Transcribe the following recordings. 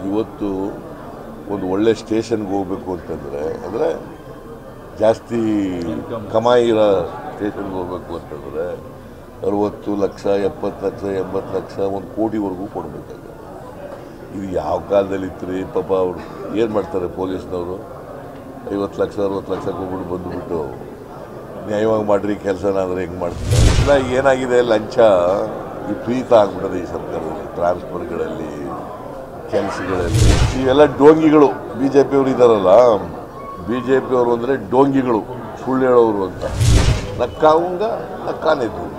ಇವತ್ತು ಒಂದು ಒಳ್ಳೆ ಸ್ಟೇಷನ್ಗೆ ಹೋಗ್ಬೇಕು ಅಂತಂದರೆ ಅಂದರೆ ಜಾಸ್ತಿ ಕಮಾಯಿ ಇರೋ ಸ್ಟೇಷನ್ಗೆ ಹೋಗ್ಬೇಕು ಅಂತಂದರೆ ಅರುವತ್ತು ಲಕ್ಷ ಎಪ್ಪತ್ತು ಲಕ್ಷ ಎಂಬತ್ತು ಲಕ್ಷ ಒಂದು ಕೋಟಿವರೆಗೂ ಕೊಡಬೇಕಾಗ ಇದು ಯಾವ ಕಾಲದಲ್ಲಿ ಇತ್ತು ರೀ ಪಾಪ ಅವರು ಏನು ಮಾಡ್ತಾರೆ ಪೊಲೀಸ್ನವರು ಐವತ್ತು ಲಕ್ಷ ಅರವತ್ತು ಲಕ್ಷ ಕೊಟ್ಬಿಟ್ಟು ಬಂದುಬಿಟ್ಟು ನ್ಯಾಯವಾಗಿ ಮಾಡ್ರಿ ಕೆಲಸನ ಅಂದರೆ ಹೆಂಗೆ ಮಾಡ್ತಾರೆ ಇಲ್ಲ ಏನಾಗಿದೆ ಲಂಚ ವಿಪರೀತ ಆಗ್ಬಿಟ್ಟದೆ ಈ ಸರ್ಕಾರದಲ್ಲಿ ಟ್ರಾನ್ಸ್ಫರ್ಗಳಲ್ಲಿ ಕೆಲಸಗಳಲ್ಲಿ ಇವೆಲ್ಲ ಡೋಂಗಿಗಳು ಬಿ ಜೆ ಪಿಯವರು ಇದ್ದಾರಲ್ಲ ಬಿ ಜೆ ಪಿಯವರು ಅಂದರೆ ಡೋಂಗಿಗಳು ಸುಳ್ಳು ಹೇಳೋರು ಅಂತ ನಕ್ಕಾವಂಗ ನಕ್ಕಾನೆ ದೂಂಗ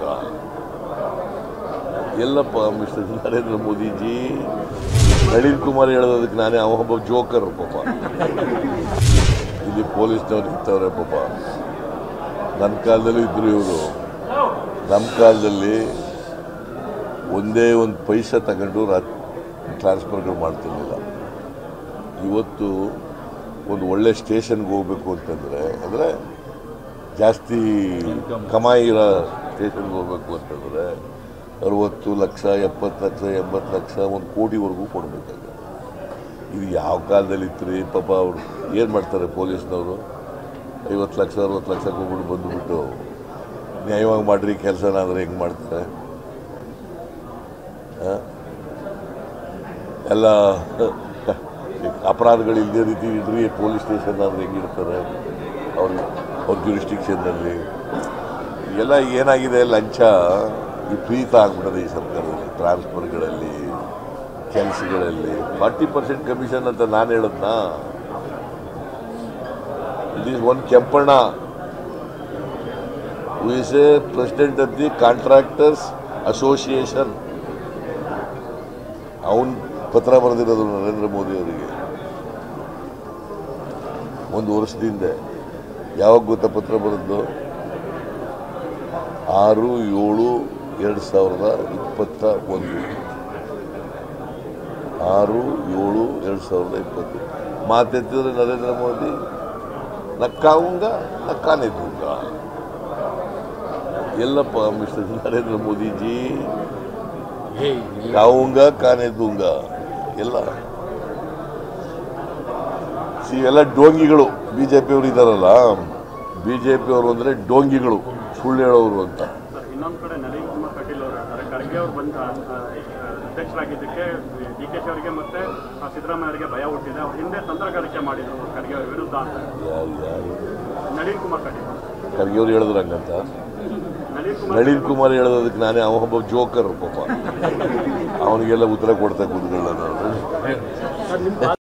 ಎಲ್ಲಪ್ಪ ಮಿಸ್ಟರ್ ನರೇಂದ್ರ ಮೋದಿಜಿ ನಳಿನ್ ಕುಮಾರ್ ಹೇಳೋದಕ್ಕೆ ನಾನೇ ಅವ ಒಬ್ಬ ಜೋಕರ್ ಪಾಪ ಇಲ್ಲಿ ಪೊಲೀಸ್ನವ್ರು ಇರ್ತವ್ರೆ ಪಾಪ ನನ್ನ ಕಾಲದಲ್ಲೂ ಇದ್ರು ಇವರು ನಮ್ಮ ಕಾಲದಲ್ಲಿ ಒಂದೇ ಒಂದು ಪೈಸೆ ತಗೊಂಡು ರಾ ಟ್ರಾನ್ಸ್ಫರ್ಗಳು ಮಾಡ್ತಿರ್ಲಿಲ್ಲ ಇವತ್ತು ಒಂದು ಒಳ್ಳೆ ಸ್ಟೇಷನ್ಗೆ ಹೋಗ್ಬೇಕು ಅಂತಂದರೆ ಅಂದರೆ ಜಾಸ್ತಿ ಕಮಾಯಿ ಇರೋ ಸ್ಟೇಷನ್ಗೆ ಹೋಗ್ಬೇಕು ಅಂತಂದರೆ ಅರುವತ್ತು ಲಕ್ಷ ಎಪ್ಪತ್ತು ಲಕ್ಷ ಎಂಬತ್ತು ಲಕ್ಷ ಒಂದು ಕೋಟಿವರೆಗೂ ಕೊಡಬೇಕಾಗ ಇದು ಯಾವ ಕಾಲದಲ್ಲಿ ಇತ್ತು ರೀ ಪಾಪ ಅವರು ಏನು ಮಾಡ್ತಾರೆ ಪೊಲೀಸ್ನವರು ಐವತ್ತು ಲಕ್ಷ ಅರವತ್ತು ಲಕ್ಷ ಕೊಟ್ಬಿಟ್ಟು ಬಂದುಬಿಟ್ಟು ನ್ಯಾಯವಾಗಿ ಮಾಡ್ರಿ ಕೆಲಸನ ಅಂದರೆ ಹೆಂಗೆ ಮಾಡ್ತಾರೆ ಆ? ಎಲ್ಲ ಅಪರಾಧಗಳು ಇಲ್ಲದೇ ರೀತಿ ಇಡ್ರಿ ಪೊಲೀಸ್ ಸ್ಟೇಷನ್ ಅಂದ್ರೆ ಹೆಂಗಿರ್ತಾರೆ ಅವ್ರ ಅವ್ರ ಜುರಿಸ್ಟಿಕ್ಷನ್ನಲ್ಲಿ ಎಲ್ಲ ಏನಾಗಿದೆ ಲಂಚ ವಿಪರೀತ ಆಗ್ಬಿಟ್ಟದೆ ಈ ಸರ್ಕಾರದಲ್ಲಿ ಟ್ರಾನ್ಸ್ಫರ್ಗಳಲ್ಲಿ ಕೆಲಸಗಳಲ್ಲಿ ಫಾರ್ಟಿ ಪರ್ಸೆಂಟ್ ಕಮಿಷನ್ ಅಂತ ನಾನು ಹೇಳದ್ನಾ it is one Kempanna who is a president of the contractors association ಅವನ್ ಪತ್ರ ಬರೆದಿರೋದು ನರೇಂದ್ರ ಮೋದಿ ಅವರಿಗೆ ಒಂದು ವರ್ಷದಿಂದ ಯಾವಾಗ ಗೊತ್ತಾ ಪತ್ರ ಬರೆದ್ದು ಆರು ಏಳು ಎರಡು ಸಾವಿರದ ಇಪ್ಪತ್ತ ಒಂದು ಆರು ಏಳು ಎರಡು ಸಾವಿರದ ಇಪ್ಪತ್ತು ಮಾತೆತ್ತಿದ್ರೆ ನರೇಂದ್ರ ಮೋದಿ ನಕ್ಕಾವಂಗ ನಕ್ಕಾನೆ ದೂಂಗ ಎಲ್ಲಪ್ಪ ಮಿಸ್ಟರ್ ನರೇಂದ್ರ ಮೋದಿಜಿ ಕಾವುಂಗ ಕಾನೆ ದೂಂಗ ಎಲ್ಲ ಸಿ ಎಲ್ಲ ಡೋಂಗಿಗಳು ಬಿ ಜೆ ಪಿಯವರು ಇದ್ದಾರಲ್ಲ ಬಿ ಜೆ ಪಿಯವರು ಅಂದರೆ ಡೋಂಗಿಗಳು ಸುಳ್ಳು ಹೇಳೋರು ಅಂತ ಇನ್ನೊಂದು ಕಡೆ ನಳಿನ್ ಕುಮಾರ್ ಕಟೀಲ್ ಅವರು ಹೇಳ್ತಾರೆ ಖರ್ಗೆ ಅವರು ಬಂದ ಆ, ಅಧ್ಯಕ್ಷರಾಗಿದ್ದಕ್ಕೆ ಡಿ ಕೆ ಶಿ ಅವರಿಗೆ ಮತ್ತೆ ಆ, ಸಿದ್ದರಾಮಯ್ಯ ಅವರಿಗೆ ಭಯ ಹುಟ್ಟಿದೆ ಅವ್ರ ಹಿಂದೆ ತಂತ್ರಗಾರಿಕೆ ಮಾಡಿದ್ರು ಖರ್ಗೆ ಅವರ ವಿರುದ್ಧ ಅಂತ ಯಾರು ಯಾರು ನಳಿನ್ ಕುಮಾರ್ ಕಟೀಲ್ ಖರ್ಗೆಯವ್ರು ಹೇಳಿದ್ರು ಹಂಗಂತ ನಳಿನ್ ಕುಮಾರ್ ನಳಿನ್ ಕುಮಾರ್ ಹೇಳೋದಕ್ಕೆ ನಾನೇ ಅವ ಒಬ್ಬ ಜೋಕರ್ ಪಾಪ ಅವನಿಗೆಲ್ಲ ಉತ್ತರ ಕೊಡ್ತಾ ಕೂತ್ಕೊಳ್ಳೋದು